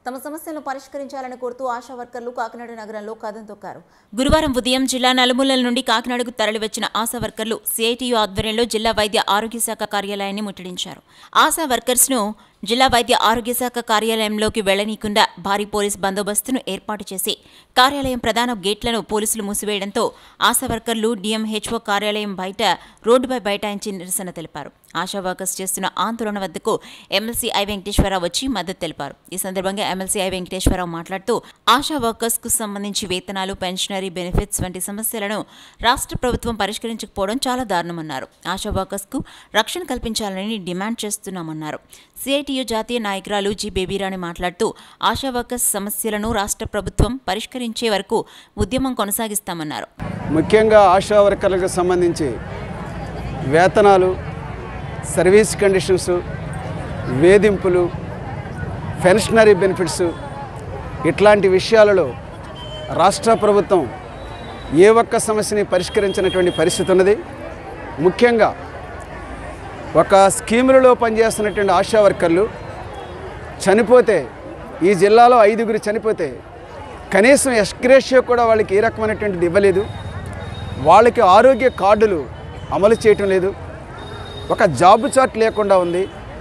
తమ సమస్యలను పరిష్కరించాలని కోరుతూ ఆశా వర్కర్లు కాకినాడ నగరంలో కథం తొక్కారు గురువారం ఉదయం జిల్లా నలుమూలల నుండి కాకినాడకు తరలివచ్చిన ఆశా వర్కర్లు సిఐటియు ఆధ్వర్యంలో జిల్లా వైద్య ఆరోగ్య శాఖ కార్యాలయాన్ని ముట్టడించారు ఆశా వర్కర్స్ను జిల్లా వైద్య ఆరోగ్య శాఖ కార్యాలయంలోకి వెళ్లనీయకుండా భారీ పోలీస్ బందోబస్తును ఏర్పాటు చేసి కార్యాలయం ప్రధాన గేట్లను పోలీసులు మూసివేయడంతో ఆశా వర్కర్లు డిఎంహెచ్ఓ కార్యాలయం బయట రోడ్డుపై బైఠాయించి నిరసన తెలిపారు ఆశా వర్కర్స్ చేస్తున్న ఆందోళన వద్దకు ఎమ్మెల్సీ ఐ వెంకటేశ్వరరావు వచ్చి మద్దతు తెలిపారు ఈ సందర్భంగా ఎమ్మెల్సీ ఐ వెంకటేశ్వరరావు మాట్లాడుతూ ఆశా వర్కర్స్ కు సంబంధించి వేతనాలు పెన్షనరీ బెనిఫిట్స్ వంటి సమస్యలను రాష్ట్ర ప్రభుత్వం పరిష్కరించకపోవడం చాలా దారుణమన్నారు ఆశా వర్కర్స్ కు రక్షణ కల్పించాలని డిమాండ్ చేస్తున్నామన్నారు సిఐటియు జాతీయ నాయకురాలు జి బేబీరాణి మాట్లాడుతూ ఆశా వర్కర్స్ సమస్యలను రాష్ట్ర ప్రభుత్వం పరిష్కరించే వరకు ఉద్యమం కొనసాగిస్తామన్నారు ముఖ్యంగా ఆశా వర్కర్లకు సంబంధించి వేతనాలు సర్వీస్ కండిషన్స్ వేధింపులు పెన్షనరీ బెనిఫిట్స్ ఇట్లాంటి విషయాలలో రాష్ట్ర ప్రభుత్వం ఏ ఒక్క సమస్యని పరిష్కరించినటువంటి పరిస్థితి ఉన్నది ముఖ్యంగా ఒక స్కీములలో పనిచేస్తున్నటువంటి ఆశా వర్కర్లు చనిపోతే ఈ జిల్లాలో ఐదుగురు చనిపోతే కనీసం ఎస్గ్రేషియో కూడా వాళ్ళకి ఏ రకమైనటువంటిది ఇవ్వలేదు వాళ్ళకి ఆరోగ్య కార్డులు అమలు చేయటం లేదు ఒక జాబ్ చార్ట్ లేకుండా ఉంది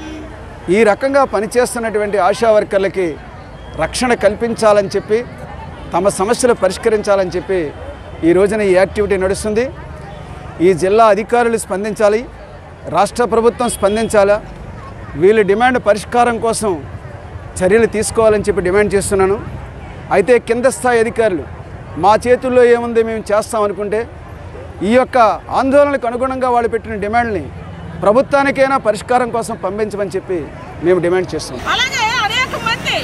ఈ రకంగా పనిచేస్తున్నటువంటి ఆశా వర్కర్లకి రక్షణ కల్పించాలని చెప్పి తమ సమస్యలు పరిష్కరించాలని చెప్పి ఈ రోజున ఈ యాక్టివిటీ నడుస్తుంది ఈ జిల్లా అధికారులు స్పందించాలి రాష్ట్ర ప్రభుత్వం స్పందించాలా వీళ్ళ డిమాండ్ పరిష్కారం కోసం చర్యలు తీసుకోవాలని చెప్పి డిమాండ్ చేస్తున్నాను అయితే కింద స్థాయి అధికారులు మా చేతుల్లో ఏముంది మేము చేస్తాం అనుకుంటే ఈ యొక్క ఆందోళనకు అనుగుణంగా వాళ్ళు పెట్టిన డిమాండ్ని ప్రభుత్వానికైనా పరిష్కారం కోసం పంపించమని చెప్పి మేము డిమాండ్ చేస్తున్నాం అలాగే అనేక మంది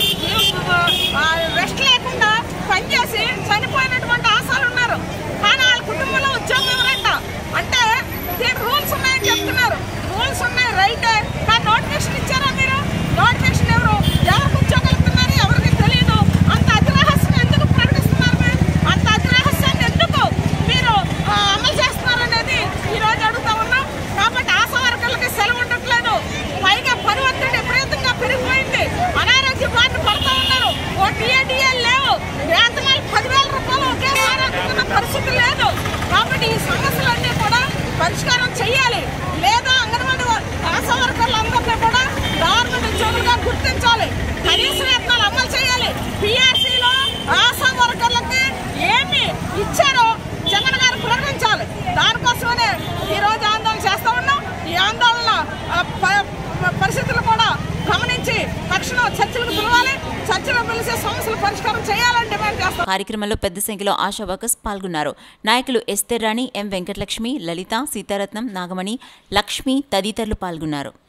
ఆ, రెస్ట్ లేకుండా పనిచేసి చనిపోయినటువంటి ఆశాలు ఉన్నారు కానీ వాళ్ళ కుటుంబంలో ఉద్యోగం ఎవరంట అంటే దీనికి రూల్స్ ఉన్నాయని చెప్తున్నారు రూల్స్ ఉన్నాయి రైటే కానీ నోటిఫికేషన్ ఇచ్చారా మీరు నోటిఫికేషన్ ఎవరు ఎవరికి ఉద్యోగాలు ఇస్తున్నారు ఎవరికి తెలియదు అంత అతిరహస్యం ఎందుకు ప్రకటిస్తున్నారు మీరు అంత అతిరహస్యాన్ని ఎందుకు మీరు ఆ, అమలు చేస్తున్నారు అనేది ఈ రోజు అడుగుతా ఉన్నాం కాబట్టి ఆశా వర్కర్లకి సెలవు ఉండట్లేదు పైగా పని ఒత్తిడి విపరీతంగా పెరిగిపోయింది అనారోగ్య బారిన పడుతూ ఉన్నారు ఓ టీఏడిఎల్ లేవు వేతనాలు పదివేల రూపాయలు ఒకేసారి అందుతున్న పరిస్థితి లేదు కాబట్టి ఈ సమస్యలన్నీ కూడా పరిష్కారం చేయాలి లేదా అంగన్వాడీ వ- ఆశా వర్కర్లందరినీ కూడా గవర్నమెంట్ ఉద్యోగులుగా గుర్తించాలి కనీస వేతనాలు అమలు చేయాలి పిఆర్సీలో ఆశా వర్కర్లకి ఏమి ఇచ్చారో జగన్ గారు ప్రకటించాలి దానికోసమనే ఈ రోజు ఆందోళన చేస్తా ఉన్నాం ఈ ఆందోళన ఆ, ప- ప- పరిస్థితులు కూడా గమనించి తక్షణం చర్చలకు పిలవాలి చర్చలు పిలిచే సమస్యలు పరిష్కారం చేయాలని డిమాండ్ చేస్తాం కార్యక్రమంలో పెద్ద సంఖ్యలో ఆశా వర్కర్స్ పాల్గొన్నారు నాయకులు ఎస్తేర్ రాణి ఎం వెంకటలక్ష్మి లలిత సీతారత్నం నాగమణి లక్ష్మి తదితరులు పాల్గొన్నారు